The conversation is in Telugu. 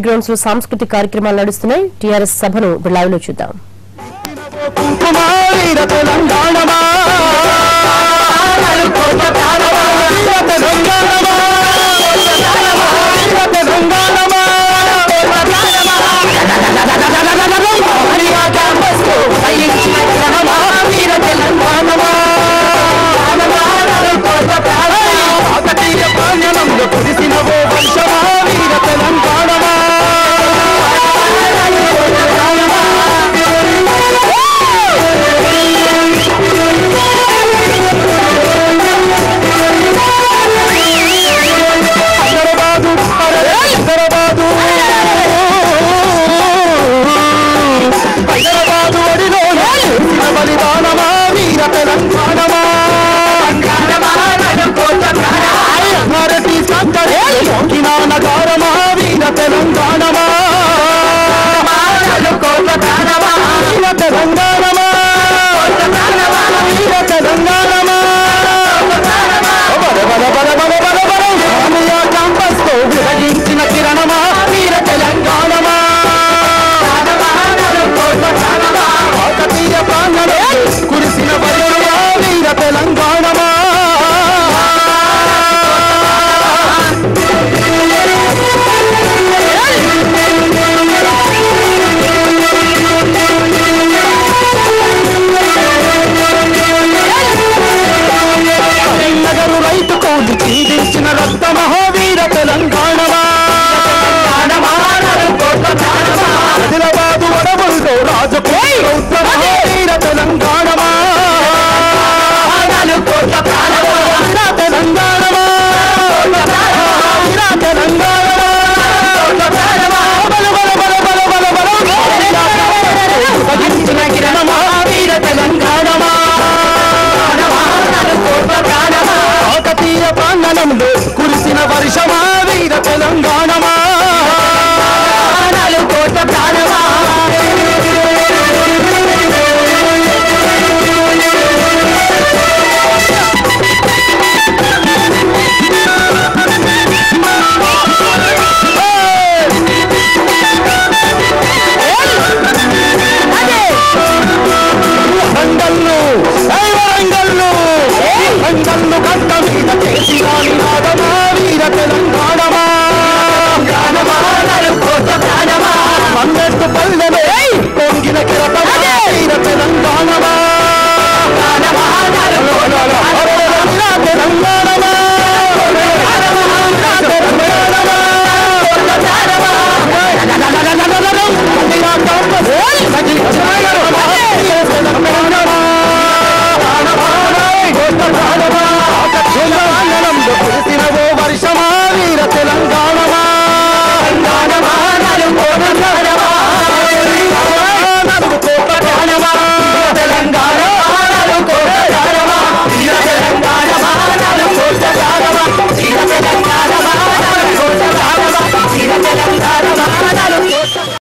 గ్రౌండ్స్ లో సాంస్కృతిక కార్యక్రమాలు నడుస్తున్నాయి టీఆర్ఎస్ సభను ఇప్పుడు లైవ్ లో చూద్దాం కుంకుమారీర తెలంగాణమా వీర తెలంగాణమా వీర తెలంగాణమా హరియా క్యాంపస్కు పయనించిన జనమా వీర తెలంగాణమా కాకతీయ ప్రాణనంలో కురిసిన ఓ వంశమా వీర తెలంగాణమా హైదరాబాదు అరే హైదరాబాదు హైదరాబాదు ఒడిలో చేసిన బలిదానమా వీర తెలంగాణమా భారతీ సంతరే సోకిన నగారమా వీర తెలంగాణ